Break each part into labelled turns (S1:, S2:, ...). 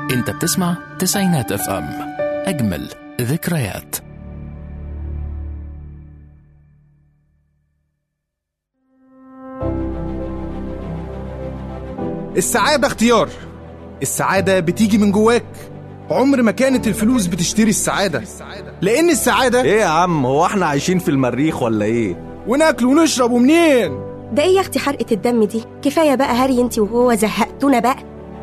S1: انت بتسمع تسعينات اف ام اجمل ذكريات
S2: السعادة اختيار السعادة بتيجي من جواك عمر ما كانت الفلوس بتشتري السعادة لأن السعادة
S3: ايه يا عم هو احنا عايشين في المريخ ولا ايه
S2: وناكل ونشرب ومنين
S4: ده ايه يا اختي حرقة الدم دي كفاية بقى هري انت وهو زهقتونا بقى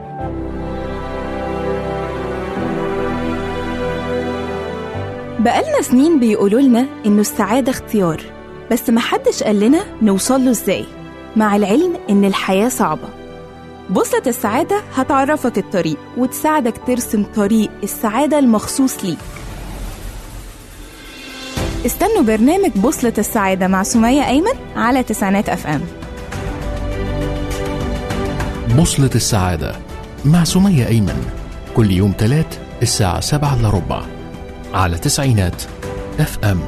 S5: بقالنا سنين بيقولوا لنا إنه السعادة اختيار بس محدش قال لنا نوصل له إزاي مع العلم إن الحياة صعبة بوصلة السعادة هتعرفك الطريق وتساعدك ترسم طريق السعادة المخصوص ليك استنوا برنامج بوصلة السعادة مع سمية أيمن على تسعينات أف أم
S1: بوصلة السعادة مع سمية أيمن كل يوم تلات الساعة سبعة إلا ربع على تسعينات اف ام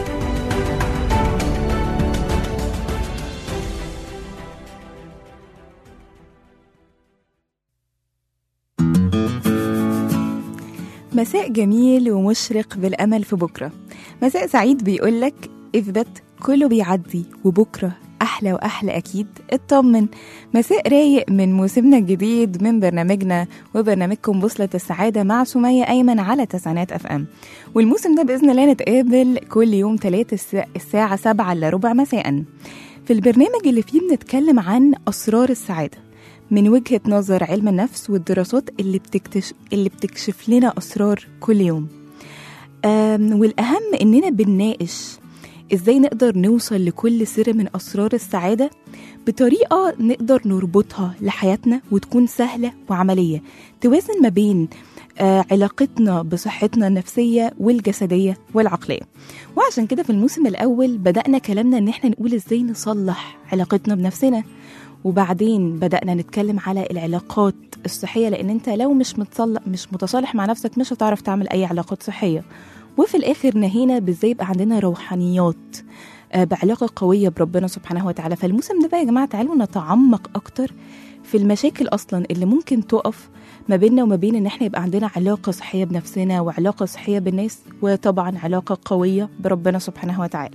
S5: مساء جميل ومشرق بالأمل في بكرة مساء سعيد بيقولك اثبت كله بيعدي وبكرة أحلى وأحلى أكيد اطمن مساء رايق من موسمنا الجديد من برنامجنا وبرنامجكم بوصلة السعادة مع سمية أيمن على تسعينات أف أم والموسم ده بإذن الله نتقابل كل يوم تلاتة الس- الساعة سبعة إلا ربع مساء في البرنامج اللي فيه بنتكلم عن أسرار السعادة من وجهة نظر علم النفس والدراسات اللي بتكتش اللي بتكشف لنا أسرار كل يوم أم، والأهم إننا بنناقش إزاي نقدر نوصل لكل سر من أسرار السعادة بطريقة نقدر نربطها لحياتنا وتكون سهلة وعملية توازن ما بين آه، علاقتنا بصحتنا النفسية والجسدية والعقلية وعشان كده في الموسم الأول بدأنا كلامنا إن احنا نقول إزاي نصلح علاقتنا بنفسنا وبعدين بدأنا نتكلم على العلاقات الصحية لأن أنت لو مش متصلح مش متصالح مع نفسك مش هتعرف تعمل أي علاقات صحية وفي الآخر نهينا بإزاي يبقى عندنا روحانيات آه، بعلاقة قوية بربنا سبحانه وتعالى فالموسم ده بقى يا جماعة تعالوا نتعمق أكتر في المشاكل أصلا اللي ممكن تقف ما بيننا وما بين إن احنا يبقى عندنا علاقة صحية بنفسنا وعلاقة صحية بالناس وطبعا علاقة قوية بربنا سبحانه وتعالى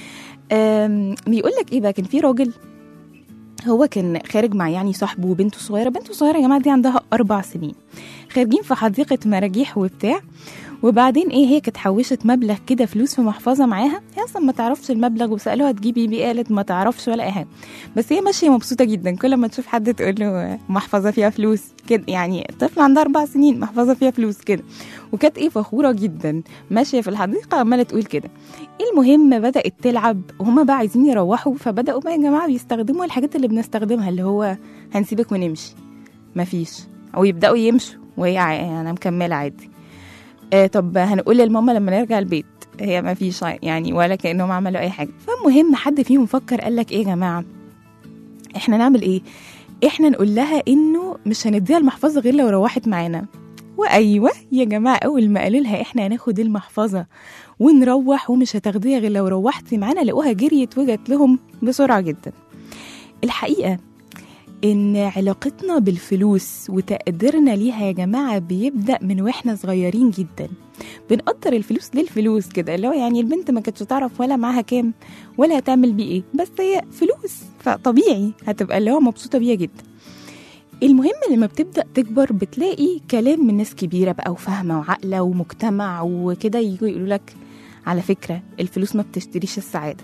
S5: آم، بيقول لك ايه بقى كان في راجل هو كان خارج مع يعني صاحبه وبنته صغيره بنته صغيره يا جماعه دي عندها اربع سنين خارجين في حديقه مراجيح وبتاع وبعدين ايه هي كانت حوشت مبلغ كده فلوس في محفظه معاها هي اصلا ما تعرفش المبلغ وسالوها تجيبي بيه قالت ما تعرفش ولا اي حاجه بس هي ماشيه مبسوطه جدا كل ما تشوف حد تقول له محفظه فيها فلوس كده يعني طفل عندها اربع سنين محفظه فيها فلوس كده وكانت ايه فخوره جدا ماشيه في الحديقه عماله تقول كده المهم بدات تلعب وهما بقى عايزين يروحوا فبداوا بقى يا جماعه بيستخدموا الحاجات اللي بنستخدمها اللي هو هنسيبك ونمشي مفيش او يبداوا يمشوا وهي ع- انا مكمله عادي آه طب هنقول للماما لما نرجع البيت هي ما فيش يعني ولا كانهم عملوا اي حاجه فالمهم حد فيهم فكر قال لك ايه يا جماعه احنا نعمل ايه احنا نقول لها انه مش هنديها المحفظه غير لو روحت معانا وايوه يا جماعه اول ما قالوا لها احنا هناخد المحفظه ونروح ومش هتاخديها غير لو روحتي معانا لقوها جريت وجت لهم بسرعه جدا الحقيقه ان علاقتنا بالفلوس وتقديرنا ليها يا جماعه بيبدا من واحنا صغيرين جدا بنقدر الفلوس للفلوس كده اللي هو يعني البنت ما كانتش تعرف ولا معاها كام ولا هتعمل بيه ايه بس هي فلوس فطبيعي هتبقى اللي هو مبسوطه بيها جدا المهم لما بتبدا تكبر بتلاقي كلام من ناس كبيره بقى وفاهمه وعاقله ومجتمع وكده يجوا يقولوا لك على فكره الفلوس ما بتشتريش السعاده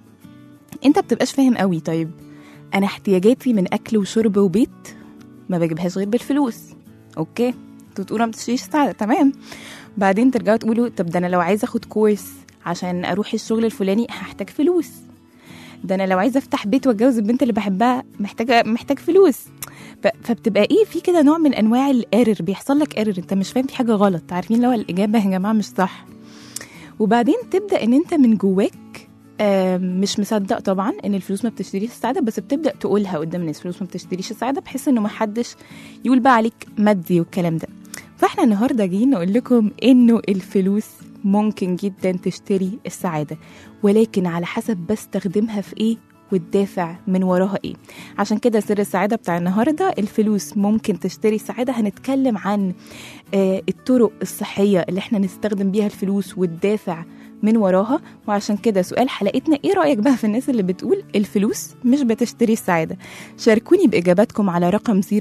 S5: انت بتبقاش فاهم قوي طيب انا احتياجاتي من اكل وشرب وبيت ما بجيبهاش غير بالفلوس اوكي انتوا تقولوا ما بتشتريش السعاده تمام بعدين ترجعوا تقولوا طب ده انا لو عايزه اخد كورس عشان اروح الشغل الفلاني هحتاج فلوس ده انا لو عايزه افتح بيت واتجوز البنت اللي بحبها محتاجه محتاج فلوس ف- فبتبقى ايه في كده نوع من انواع الايرور بيحصل لك ايرور انت مش فاهم في حاجه غلط عارفين لو الاجابه يا جماعه مش صح وبعدين تبدا ان انت من جواك آم، مش مصدق طبعا ان الفلوس ما بتشتريش السعاده بس بتبدا تقولها قدام الناس الفلوس ما بتشتريش السعاده بحيث انه ما حدش يقول بقى عليك مادي والكلام ده فاحنا النهارده جايين نقول لكم انه الفلوس ممكن جدا تشتري السعاده ولكن على حسب بستخدمها في ايه والدافع من وراها ايه عشان كده سر السعادة بتاع النهاردة الفلوس ممكن تشتري السعادة هنتكلم عن آه، الطرق الصحية اللي احنا نستخدم بيها الفلوس والدافع من وراها وعشان كده سؤال حلقتنا ايه رأيك بقى في الناس اللي بتقول الفلوس مش بتشتري السعادة شاركوني بإجاباتكم على رقم 010427894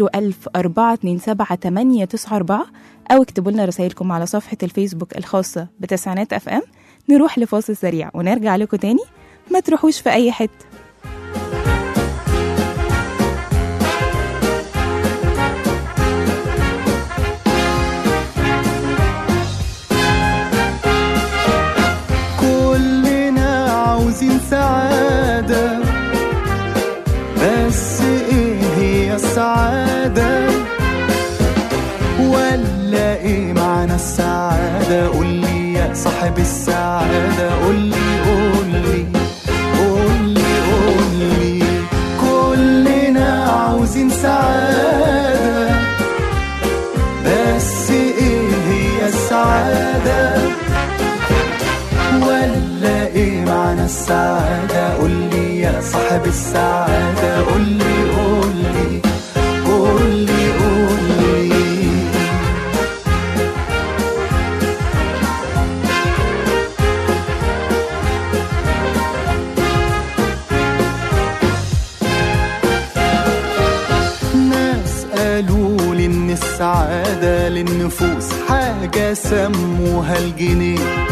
S5: أو اكتبوا لنا رسائلكم على صفحة الفيسبوك الخاصة بتسعينات اف ام نروح لفاصل سريع ونرجع لكم تاني ما تروحوش في أي حتة
S6: كلنا عاوزين سعادة بس ايه هي السعادة ولا ايه معنى السعادة قولي يا صاحب السعادة قولي قولي قولي قولي كلنا عاوزين سعادة بس ايه هي السعادة ولا ايه معنى السعادة قولي يا صاحب السعادة قولي قولي قولي قولي ناس قالوا لي ان السعادة للنفوس حاجة سموها الجنيه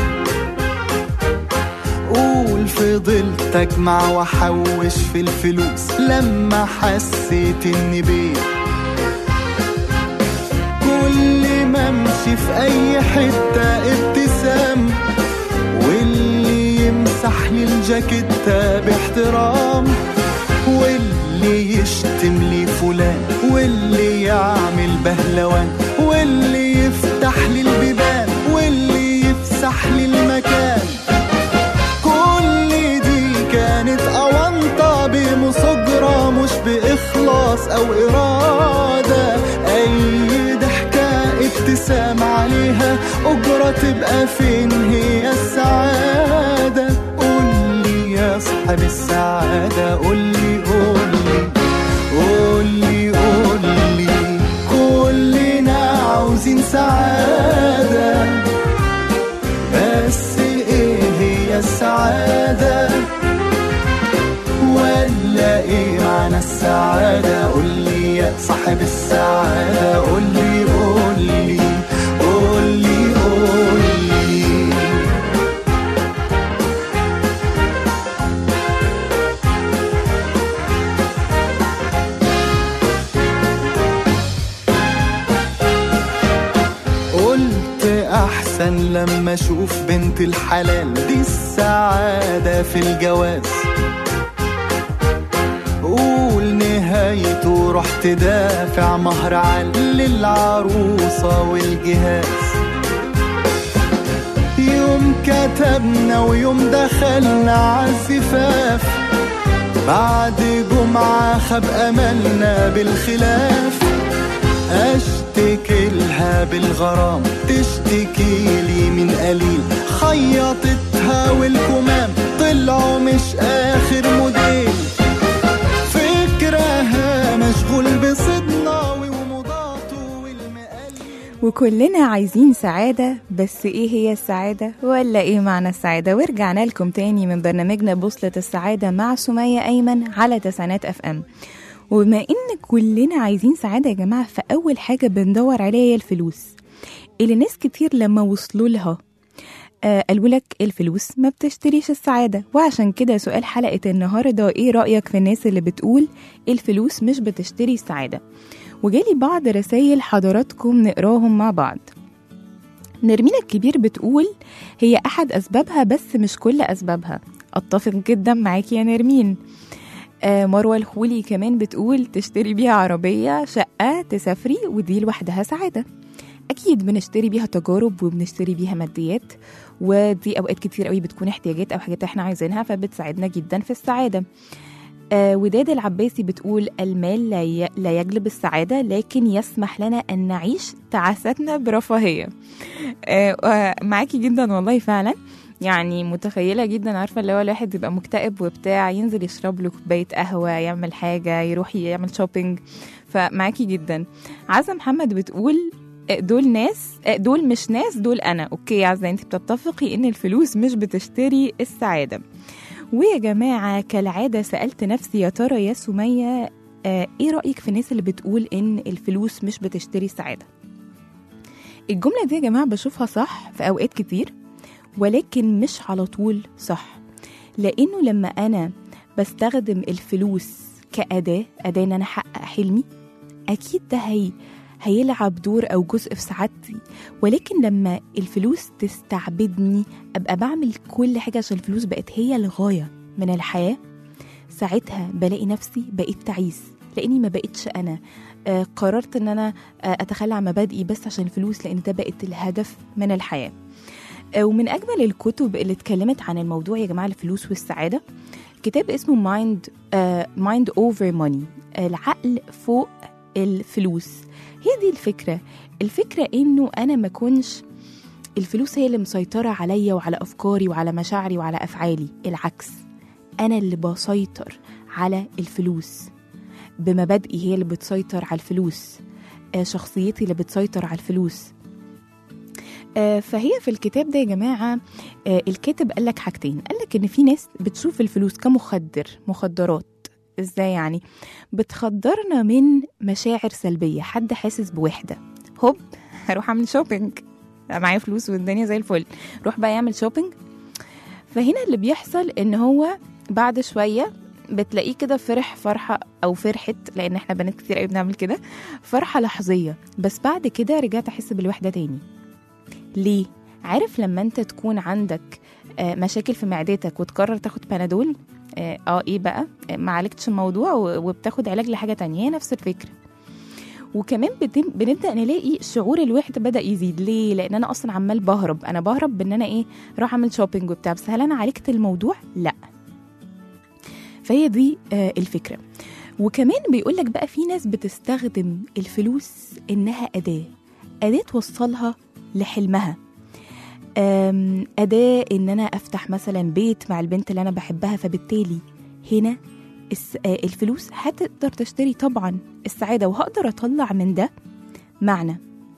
S6: قول فضلت اجمع واحوش في الفلوس لما حسيت اني بيه كل ما امشي في اي حتة ابتسام واللي يمسح لي الجاكيتة باحترام واللي يشتم لي فلان واللي يعمل بهلوان واللي يفتح لي البيبان واللي يفسح لي المكان كل دي كانت أونطة بمصجرة مش بإخلاص أو إرادة أي ضحكة ابتسام عليها أجرة تبقى فين هي السعادة قولي يا صاحب السعادة قولي قولي قولي قولي كلنا عاوزين سعادة بس ايه هي السعادة ولا ايه معنى السعادة قولي يا صاحب السعادة قولي قولي قولي قولي قلت احسن لما اشوف بنت الحلال دي السعادة في الجواز قول نهايته رحت دافع مهر عال للعروسة والجهاز يوم كتبنا ويوم دخلنا عالزفاف بعد جمعة خاب أملنا بالخلاف اشتكي لها بالغرام تشتكي لي من قليل خيطتها والكمام طلعوا مش اخر موديل فكرها مشغول بصدناوي ومضاته والمقال
S5: وكلنا عايزين سعادة بس ايه هي السعادة ولا ايه معنى السعادة ورجعنا لكم تاني من برنامجنا بوصلة السعادة مع سمية أيمن على تسعينات اف ام وبما ان كلنا عايزين سعادة يا جماعة فأول حاجة بندور عليها هي الفلوس اللي ناس كتير لما وصلوا لها آه قالوا لك الفلوس ما بتشتريش السعادة وعشان كده سؤال حلقة النهاردة ايه رأيك في الناس اللي بتقول الفلوس مش بتشتري السعادة وجالي بعض رسائل حضراتكم نقراهم مع بعض نرمين الكبير بتقول هي أحد أسبابها بس مش كل أسبابها أتفق جدا معاكي يا نرمين آه مروة الخولي كمان بتقول تشتري بيها عربية شقة تسافري ودي لوحدها سعادة أكيد بنشتري بيها تجارب وبنشتري بيها ماديات ودي أوقات كتير قوي بتكون احتياجات أو حاجات احنا عايزينها فبتساعدنا جدا في السعادة آه وداد العباسي بتقول المال لا, ي... لا يجلب السعادة لكن يسمح لنا أن نعيش تعاستنا برفاهية آه آه معاكي جدا والله فعلا يعني متخيله جدا عارفه اللي هو الواحد يبقى مكتئب وبتاع ينزل يشرب له كوبايه قهوه يعمل حاجه يروح يعمل شوبينج فمعاكي جدا عزه محمد بتقول دول ناس دول مش ناس دول انا اوكي يا عزه انت بتتفقي ان الفلوس مش بتشتري السعاده ويا جماعه كالعاده سالت نفسي يا ترى يا سميه آه، ايه رايك في الناس اللي بتقول ان الفلوس مش بتشتري السعاده الجمله دي يا جماعه بشوفها صح في اوقات كتير ولكن مش على طول صح لانه لما انا بستخدم الفلوس كاداه اداه ان انا احقق حلمي اكيد ده هي هيلعب دور او جزء في سعادتي ولكن لما الفلوس تستعبدني ابقى بعمل كل حاجه عشان الفلوس بقت هي الغايه من الحياه ساعتها بلاقي نفسي بقيت تعيس لاني ما بقتش انا آه قررت ان انا آه اتخلى عن مبادئي بس عشان الفلوس لان ده بقت الهدف من الحياه آه ومن اجمل الكتب اللي اتكلمت عن الموضوع يا جماعه الفلوس والسعاده كتاب اسمه مايند مايند اوفر ماني العقل فوق الفلوس هي دي الفكره الفكره انه انا ما اكونش الفلوس هي اللي مسيطره عليا وعلى افكاري وعلى مشاعري وعلى افعالي العكس انا اللي بسيطر على الفلوس بمبادئي هي اللي بتسيطر على الفلوس آه، شخصيتي اللي بتسيطر على الفلوس آه، فهي في الكتاب ده يا جماعة آه، الكاتب قال لك حاجتين قال لك إن في ناس بتشوف الفلوس كمخدر مخدرات ازاي يعني بتخدرنا من مشاعر سلبية حد حاسس بوحدة هوب هروح اعمل شوبينج معايا فلوس والدنيا زي الفل روح بقى يعمل شوبينج فهنا اللي بيحصل ان هو بعد شوية بتلاقيه كده فرح فرحة أو فرحت لأن احنا بنات كتير قوي بنعمل كده فرحة لحظية بس بعد كده رجعت أحس بالوحدة تاني ليه؟ عارف لما انت تكون عندك آه، مشاكل في معدتك وتقرر تاخد بنادول اه آه، ايه بقى آه، ما عالجتش الموضوع و- وبتاخد علاج لحاجه تانية هي نفس الفكره وكمان بتم- بنبدا نلاقي شعور الوحده بدا يزيد ليه لان انا اصلا عمال بهرب انا بهرب بان انا ايه اروح اعمل شوبينج وبتاع بس هل انا عالجت الموضوع لا فهي دي آه الفكره وكمان بيقول لك بقى في ناس بتستخدم الفلوس انها اداه اداه توصلها لحلمها أم، أداة إن أنا أفتح مثلا بيت مع البنت اللي أنا بحبها فبالتالي هنا الس- آه، الفلوس هتقدر تشتري طبعا السعادة وهقدر أطلع من ده معنى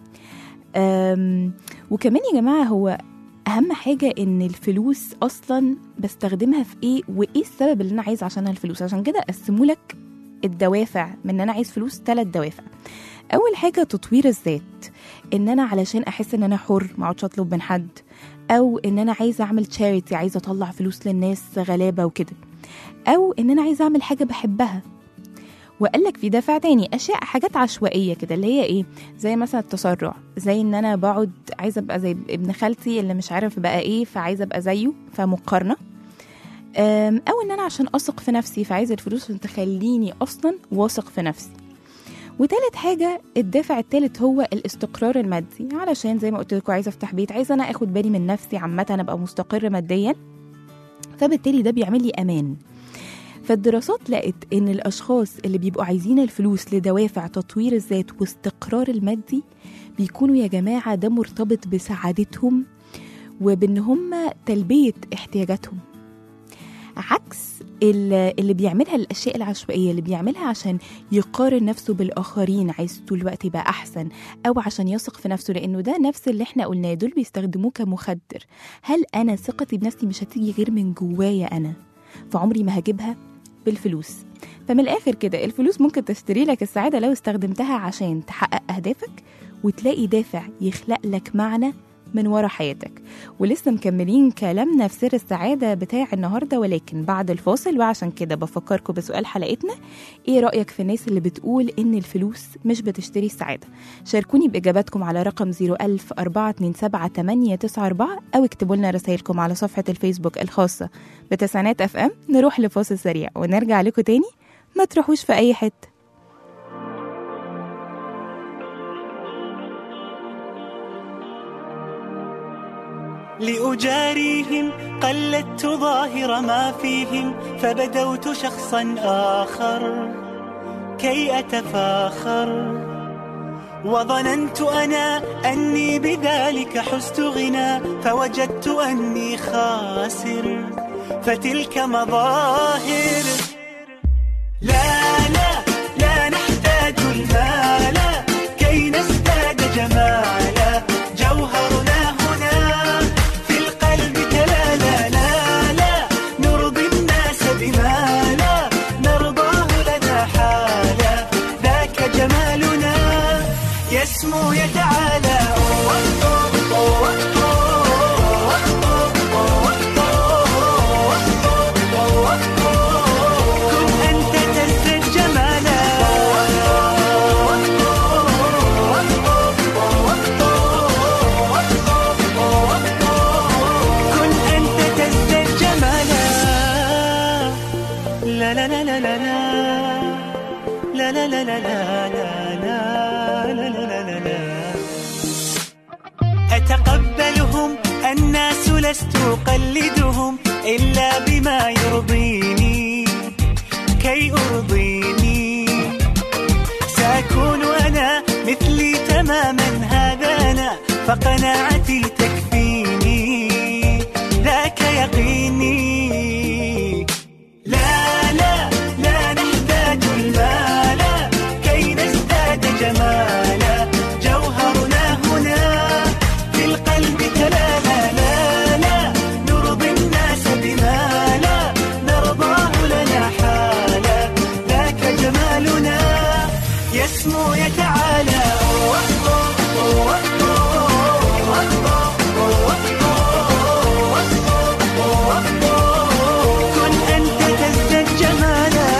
S5: أم، وكمان يا جماعة هو أهم حاجة إن الفلوس أصلا بستخدمها في إيه وإيه السبب اللي أنا عايز عشانها الفلوس عشان كده أقسمولك الدوافع من إن أنا عايز فلوس ثلاث دوافع أول حاجة تطوير الذات ان انا علشان احس ان انا حر ما اقعدش اطلب من حد او ان انا عايزه اعمل تشاريتي عايزه اطلع فلوس للناس غلابه وكده او ان انا عايزه اعمل حاجه بحبها وقال لك في دافع تاني اشياء حاجات عشوائيه كده اللي هي ايه زي مثلا التسرع زي ان انا بقعد عايزه ابقى زي ابن خالتي اللي مش عارف بقى ايه فعايزه ابقى زيه فمقارنه أم، او ان انا عشان اثق في نفسي فعايزه الفلوس عشان تخليني اصلا واثق في نفسي وتالت حاجة الدافع التالت هو الاستقرار المادي علشان زي ما قلت لكم عايزة افتح بيت عايزة انا اخد بالي من نفسي عامة ابقى مستقر ماديا فبالتالي ده بيعمل لي امان فالدراسات لقت ان الاشخاص اللي بيبقوا عايزين الفلوس لدوافع تطوير الذات واستقرار المادي بيكونوا يا جماعة ده مرتبط بسعادتهم وبان هم تلبية احتياجاتهم عكس ال- اللي بيعملها الاشياء العشوائيه اللي بيعملها عشان يقارن نفسه بالاخرين عايز طول الوقت يبقى احسن او عشان يثق في نفسه لانه ده نفس اللي احنا قلناه دول بيستخدموه كمخدر هل انا ثقتي بنفسي مش هتيجي غير من جوايا انا فعمري ما هجيبها بالفلوس فمن الاخر كده الفلوس ممكن تشتري لك السعاده لو استخدمتها عشان تحقق اهدافك وتلاقي دافع يخلق لك معنى من ورا حياتك ولسه مكملين كلامنا في سر السعادة بتاع النهاردة ولكن بعد الفاصل وعشان كده بفكركم بسؤال حلقتنا ايه رأيك في الناس اللي بتقول ان الفلوس مش بتشتري السعادة شاركوني بإجاباتكم على رقم 01000 427 أو اكتبوا لنا رسائلكم على صفحة الفيسبوك الخاصة بتسعينات اف ام نروح لفاصل سريع ونرجع لكم تاني ما تروحوش في أي حتة
S7: لأجاريهم قلدت ظاهر ما فيهم فبدوت شخصا آخر كي أتفاخر وظننت أنا أني بذلك حزت غنى فوجدت أني خاسر فتلك مظاهر لا لا لا نحتاج المال كي نزداد جمالا جوهرنا هنا في القلب كلا لا لا لا نرضي الناس بما لا نرضاه لنا حالا ذاك جمالنا يسمو يتعالى كن أنت تزدد جمالا كن أنت تزدد جمالا لا لا لا لا لا لا لا لا لا لا لا لا لا لا لا لا أتقبلهم الناس لست أقلدهم إلا بما يرضيني كي أرضيني سأكون أنا مثلي تماما هذا أنا فقناعتي تكفيني ذاك يقيني لا لا لا نحتاج المال كي نزداد جمالا جوهرنا هنا في القلب كلا لا لا لا نرضي الناس بما لا نرضاه لنا حالا ذاك جمالنا يسمو يتعالى كن أنت تزداد جمالا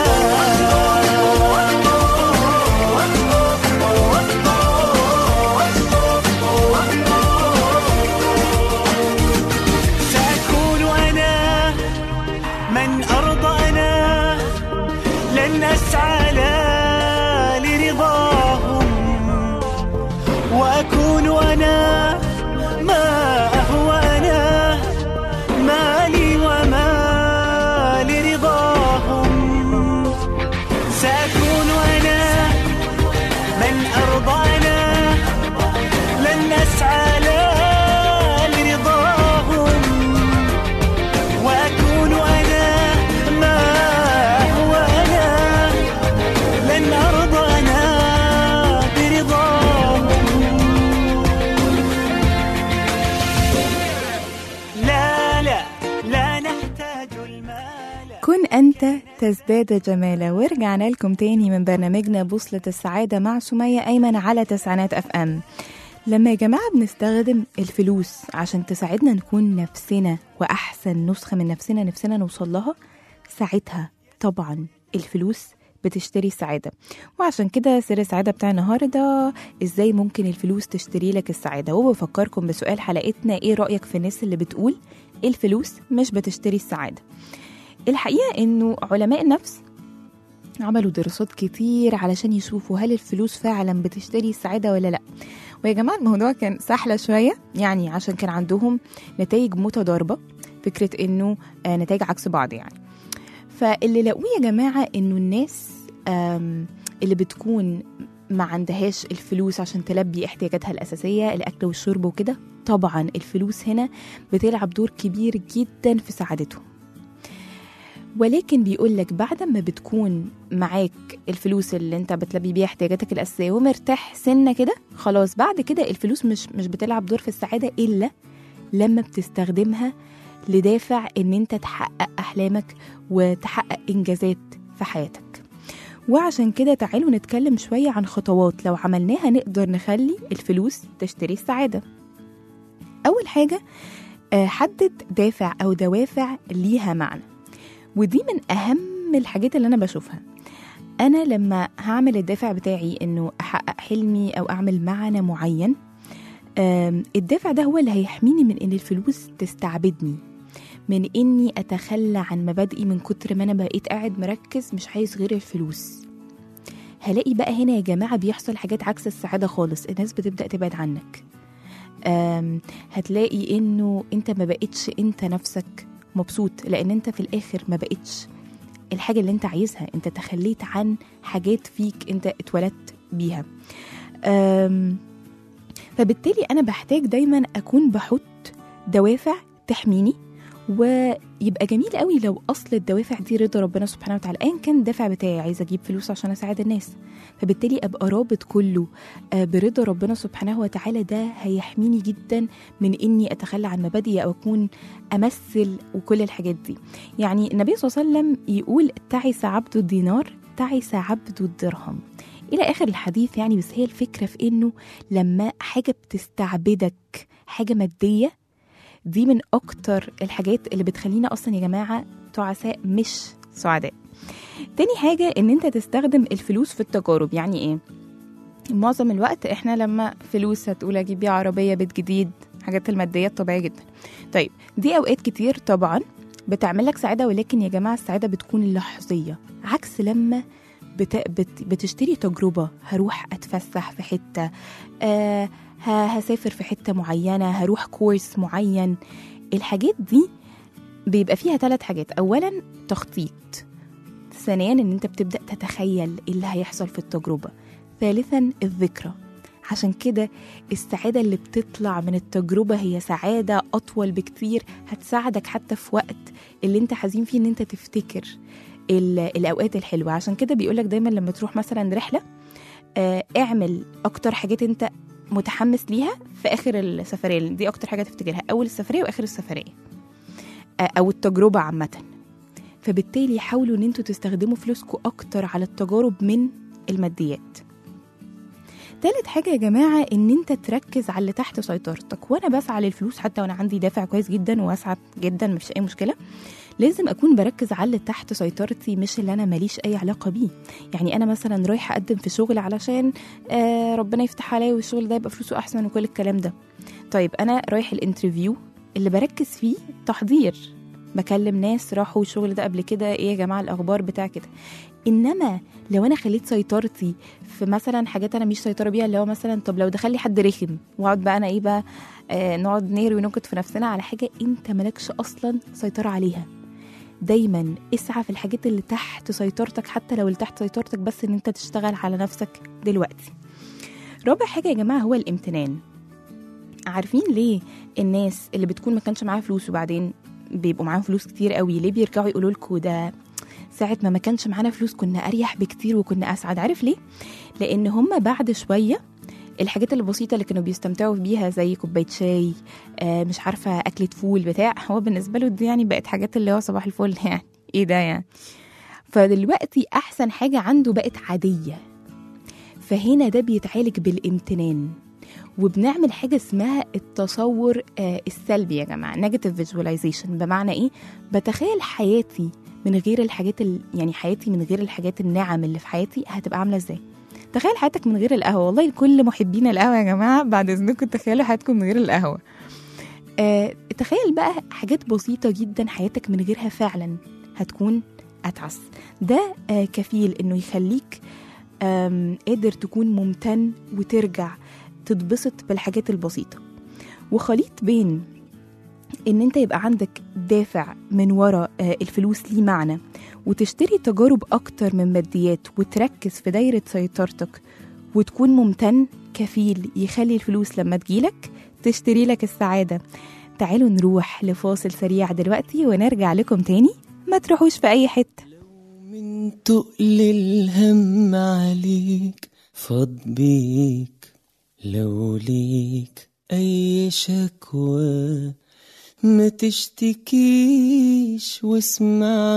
S7: سأكون أنا من أرضى أنا لن أسعى لا لرضاهم وأكون أنا ما أهوى أنا ما لي وما لرضاهم سأكون أنا من أرضى أنا لن أسعى لا لرضاهم وأكون أنا ما هو أنا لن أرضى أنا برضاهم لا لا لا نحتاج المال
S5: كن أنت تزداد جمالا ورجعنا لكم تاني من برنامجنا بوصلة السعادة مع سمية أيمن على تسعينات أف أم لما يا جماعة بنستخدم الفلوس عشان تساعدنا نكون نفسنا وأحسن نسخة من نفسنا نفسنا نوصل لها ساعتها طبعا الفلوس بتشتري السعادة وعشان كده سر السعادة بتاع النهاردة ازاي ممكن الفلوس تشتري لك السعادة وبفكركم بسؤال حلقتنا ايه رأيك في الناس اللي بتقول الفلوس مش بتشتري السعادة الحقيقة انه علماء النفس عملوا دراسات كتير علشان يشوفوا هل الفلوس فعلا بتشتري السعادة ولا لا ويا جماعة الموضوع كان سهلة شوية يعني عشان كان عندهم نتائج متضاربة فكرة انه آه، نتائج عكس بعض يعني فاللي لقوه يا جماعة انه الناس آم، اللي بتكون ما عندهاش الفلوس عشان تلبي احتياجاتها الأساسية الأكل والشرب وكده طبعا الفلوس هنا بتلعب دور كبير جدا في سعادتهم ولكن بيقول لك بعد ما بتكون معاك الفلوس اللي انت بتلبي بيها احتياجاتك الاساسيه ومرتاح سنه كده خلاص بعد كده الفلوس مش مش بتلعب دور في السعاده الا لما بتستخدمها لدافع ان انت تحقق احلامك وتحقق انجازات في حياتك وعشان كده تعالوا نتكلم شويه عن خطوات لو عملناها نقدر نخلي الفلوس تشتري السعاده اول حاجه آه، حدد دافع او دوافع ليها معنى ودي من اهم الحاجات اللي انا بشوفها انا لما هعمل الدافع بتاعي انه احقق حلمي او اعمل معنى معين آم، الدافع ده هو اللي هيحميني من ان الفلوس تستعبدني من اني اتخلى عن مبادئي من كتر ما انا بقيت قاعد مركز مش عايز غير الفلوس هلاقي بقى هنا يا جماعه بيحصل حاجات عكس السعاده خالص الناس بتبدا تبعد عنك آم، هتلاقي انه انت ما بقتش انت نفسك مبسوط لان انت في الاخر ما بقتش الحاجه اللي انت عايزها انت تخليت عن حاجات فيك انت اتولدت بيها أم، فبالتالي انا بحتاج دايما اكون بحط دوافع تحميني ويبقى جميل قوي لو اصل الدوافع دي رضا ربنا سبحانه وتعالى ايا كان الدافع بتاعي عايزه اجيب فلوس عشان اساعد الناس فبالتالي ابقى رابط كله آه، برضا ربنا سبحانه وتعالى ده هيحميني جدا من اني اتخلى عن مبادئي او اكون امثل وكل الحاجات دي يعني النبي صلى الله عليه وسلم يقول تعس عبد الدينار تعس عبد الدرهم الى اخر الحديث يعني بس هي الفكره في انه لما حاجه بتستعبدك حاجه ماديه دي من اكتر الحاجات اللي بتخلينا اصلا يا جماعه تعساء مش سعداء تاني حاجه ان انت تستخدم الفلوس في التجارب يعني ايه معظم الوقت احنا لما فلوس هتقول اجيب بيها عربيه بيت جديد حاجات الماديات طبيعيه جدا طيب دي اوقات كتير طبعا بتعمل لك سعاده ولكن يا جماعه السعاده بتكون لحظيه عكس لما بت... بت... بتشتري تجربه هروح اتفسح في حته آه ه- هسافر في حته معينه هروح كورس معين الحاجات دي بيبقى فيها ثلاث حاجات اولا تخطيط ثانيا ان انت بتبدا تتخيل إيه اللي هيحصل في التجربه ثالثا الذكرى عشان كده السعادة اللي بتطلع من التجربة هي سعادة أطول بكتير هتساعدك حتى في وقت اللي انت حزين فيه ان انت تفتكر ال- الأوقات الحلوة عشان كده بيقولك دايما لما تروح مثلا رحلة آه، اعمل أكتر حاجات انت متحمس ليها في آخر السفرية دي أكتر حاجة تفتكرها أول السفرية وآخر السفرية آه، أو التجربة عامةً فبالتالي حاولوا ان انتوا تستخدموا فلوسكم اكتر على التجارب من الماديات تالت حاجة يا جماعة ان انت تركز على اللي تحت سيطرتك وانا بسعى للفلوس حتى وانا عندي دافع كويس جدا واسعى جدا مفيش اي مشكلة لازم اكون بركز على اللي تحت سيطرتي مش اللي انا ماليش اي علاقة بيه يعني انا مثلا رايحة اقدم في شغل علشان آه ربنا يفتح عليا والشغل ده يبقى فلوسه احسن وكل الكلام ده طيب انا رايح الانترفيو اللي بركز فيه تحضير بكلم ناس راحوا الشغل ده قبل كده ايه يا جماعه الاخبار بتاع كده انما لو انا خليت سيطرتي في مثلا حاجات انا مش سيطره بيها اللي هو مثلا طب لو دخل لي حد رخم واقعد بقى انا ايه بقى آه نقعد نهري وننكت في نفسنا على حاجه انت مالكش اصلا سيطره عليها دايما اسعى في الحاجات اللي تحت سيطرتك حتى لو اللي تحت سيطرتك بس ان انت تشتغل على نفسك دلوقتي رابع حاجه يا جماعه هو الامتنان عارفين ليه الناس اللي بتكون ما كانش معاها فلوس وبعدين بيبقوا معاهم فلوس كتير قوي ليه بيرجعوا يقولوا لكم ده ساعة ما ما كانش معانا فلوس كنا أريح بكتير وكنا أسعد عارف ليه؟ لأن هم بعد شوية الحاجات البسيطة اللي كانوا بيستمتعوا بيها زي كوباية شاي آه مش عارفة أكلة فول بتاع هو بالنسبة له دي يعني بقت حاجات اللي هو صباح الفل يعني إيه ده يعني فدلوقتي أحسن حاجة عنده بقت عادية فهنا ده بيتعالج بالامتنان وبنعمل حاجه اسمها التصور آه، السلبي يا جماعه نيجاتيف فيجواليزيشن بمعنى ايه بتخيل حياتي من غير الحاجات ال... يعني حياتي من غير الحاجات النعم اللي في حياتي هتبقى عامله ازاي تخيل حياتك من غير القهوه والله كل محبين القهوه يا جماعه بعد اذنكم تخيلوا حياتكم من غير القهوه آه، تخيل بقى حاجات بسيطه جدا حياتك من غيرها فعلا هتكون اتعس ده آه، كفيل انه يخليك آم، قادر تكون ممتن وترجع تتبسط بالحاجات البسيطة وخليط بين ان انت يبقى عندك دافع من ورا آه، الفلوس ليه معنى وتشتري تجارب اكتر من ماديات وتركز في دايرة سيطرتك وتكون ممتن كفيل يخلي الفلوس لما تجيلك تشتري لك السعادة تعالوا نروح لفاصل سريع دلوقتي ونرجع لكم تاني ما تروحوش في اي حتة
S8: من تقل الهم عليك فاض بيك لو ليك أي شكوى ما تشتكيش واسمع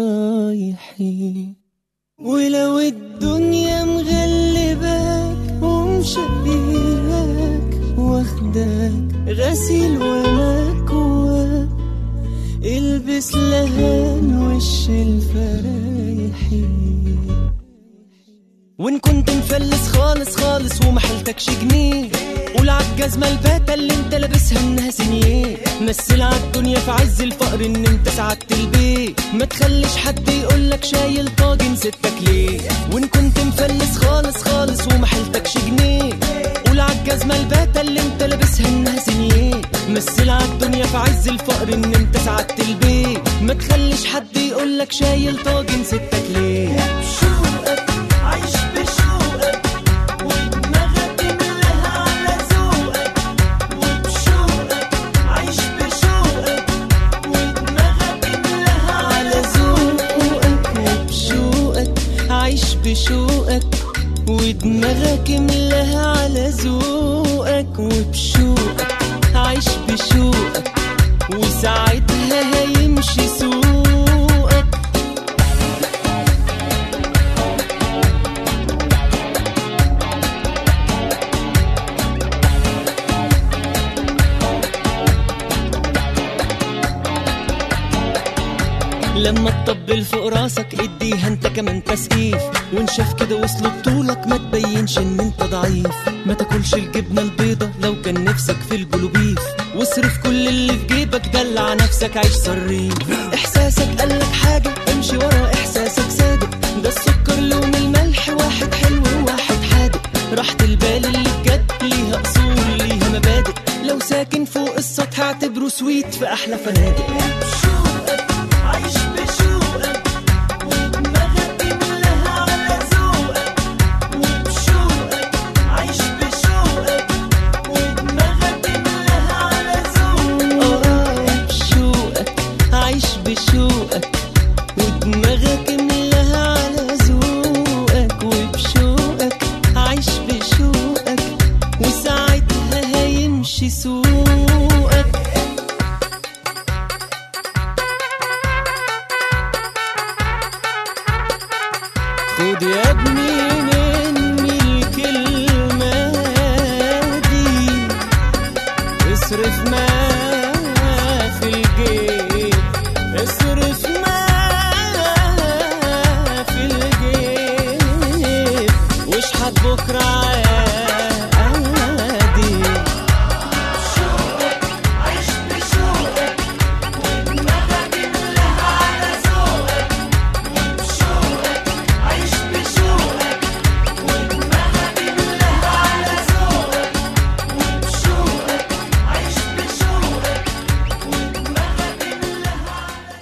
S8: نصايحي ولو الدنيا مغلباك ومشقياك واخداك غسيل ومكواك البس لهان وش الفرايحي وان كنت مفلس خالص خالص وما حيلتكش جنيه قول عالجزمة الباتة اللي انت لابسها انها سنيه مثل عالدنيا في عز الفقر ان انت سعدت البيت ما تخليش حد يقولك شايل طاجن ستك ليه وان كنت مفلس خالص خالص وما حيلتكش جنيه قول عالجزمة الباتة اللي انت لابسها انها سنيه مثل عالدنيا في عز الفقر ان انت سعدت البيت ما تخليش حد يقولك شايل طاجن ستك ليه بشوقك عيش بشوقك ودماغك ودماغك املاها على ذوقك وبشوقك عيش بشوقك وساعتها هيمشي سوقك لما تطبل فوق راسك اديها انت كمان تسقيف وانشف كده وصل بطولك ما تبينش ان انت ضعيف ما تاكلش الجبنه البيضه لو كان نفسك في البلوبيف واصرف كل اللي في جيبك دلع نفسك عيش صريف احساسك قالك حاجه امشي ورا احساسك صادق ده السكر لون الملح واحد حلو وواحد حادق راحة البال اللي بجد ليها اصول ليها مبادئ لو ساكن فوق السطح اعتبره سويت في احلى فنادق عيش بشوقك ودماغك املاها على ذوقك وبشوقك عيش بشوقك ودماغك املاها على ذوقك اه بشوقك عيش بشوقك ودماغك املاها على ذوقك وبشوقك عيش بشوقك وساعتها هيمشي سوقك خد يا ابني مني الكلمة دي اصرف ما في الجيب اصرف ما في الجيب واشحت بكرة عادي عيش بشوقك ودماغك املاها على ذوقك وبشوقك عيش بشوقك ودماغك املاها على ذوقك وبشوقك عيش بشوقك ودماغك املاها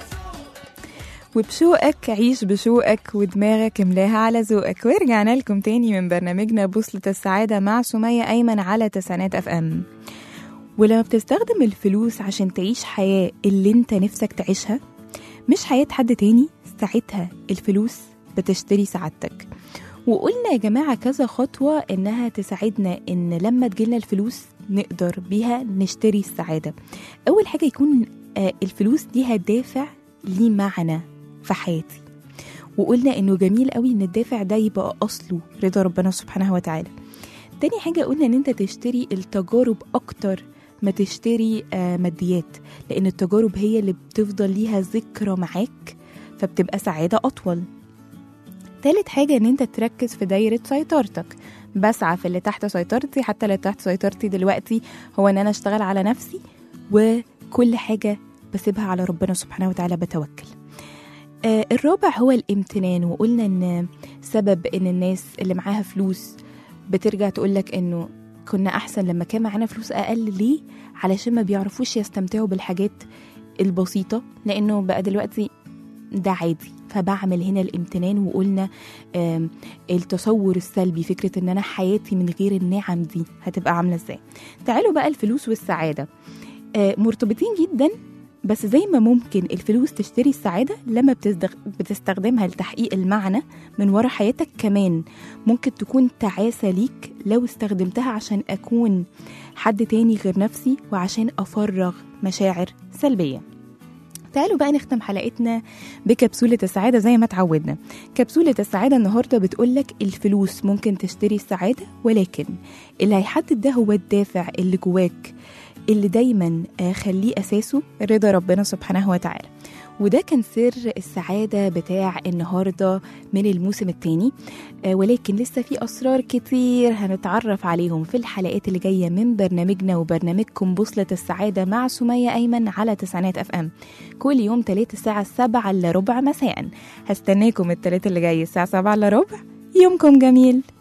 S5: وبشوقك عيش بشوقك ودماغك املاها على ذوقك ورجعنا لكم تاني من برنامجنا بوصلة السعادة مع سمية أيمن على تسعينات اف ام ولما بتستخدم الفلوس عشان تعيش حياة اللي انت نفسك تعيشها مش حياة حد تاني ساعتها الفلوس بتشتري سعادتك وقلنا يا جماعة كذا خطوة إنها تساعدنا إن لما تجيلنا الفلوس نقدر بيها نشتري السعادة أول حاجة يكون آه، الفلوس ليها دافع ليه معنى في حياتي وقلنا إنه جميل قوي إن الدافع ده يبقى أصله رضا ربنا سبحانه وتعالى تاني حاجة قلنا إن أنت تشتري التجارب أكتر ما تشتري آه، ماديات لأن التجارب هي اللي بتفضل ليها ذكرى معاك فبتبقى سعادة أطول تالت حاجة إن أنت تركز في دايرة سيطرتك بسعى في اللي تحت سيطرتي حتى اللي تحت سيطرتي دلوقتي هو إن أنا أشتغل على نفسي وكل حاجة بسيبها على ربنا سبحانه وتعالى بتوكل آه الرابع هو الامتنان وقلنا ان سبب ان الناس اللي معاها فلوس بترجع تقولك انه كنا احسن لما كان معانا فلوس اقل ليه علشان ما بيعرفوش يستمتعوا بالحاجات البسيطة لانه بقى دلوقتي ده عادي فبعمل هنا الامتنان وقلنا آم، التصور السلبي فكرة ان انا حياتي من غير النعم دي هتبقى عاملة ازاي تعالوا بقى الفلوس والسعادة آه، مرتبطين جدا بس زي ما ممكن الفلوس تشتري السعادة لما بتستخ- بتستخدمها لتحقيق المعنى من ورا حياتك كمان ممكن تكون تعاسة ليك لو استخدمتها عشان أكون حد تاني غير نفسي وعشان أفرغ مشاعر سلبية تعالوا بقى نختم حلقتنا بكبسولة السعادة زي ما اتعودنا كبسولة السعادة النهاردة بتقولك الفلوس ممكن تشتري السعادة ولكن اللي هيحدد ده هو الدافع اللي جواك اللي دايما آه، خليه أساسه رضا ربنا سبحانه وتعالى وده كان سر السعادة بتاع النهاردة من الموسم الثاني ولكن لسه في أسرار كتير هنتعرف عليهم في الحلقات اللي جاية من برنامجنا وبرنامجكم بوصلة السعادة مع سمية أيمن على تسعينات أف أم كل يوم تلات الساعة السابعة إلا ربع مساء هستناكم التلات اللي جاي الساعة سبعة إلا ربع يومكم جميل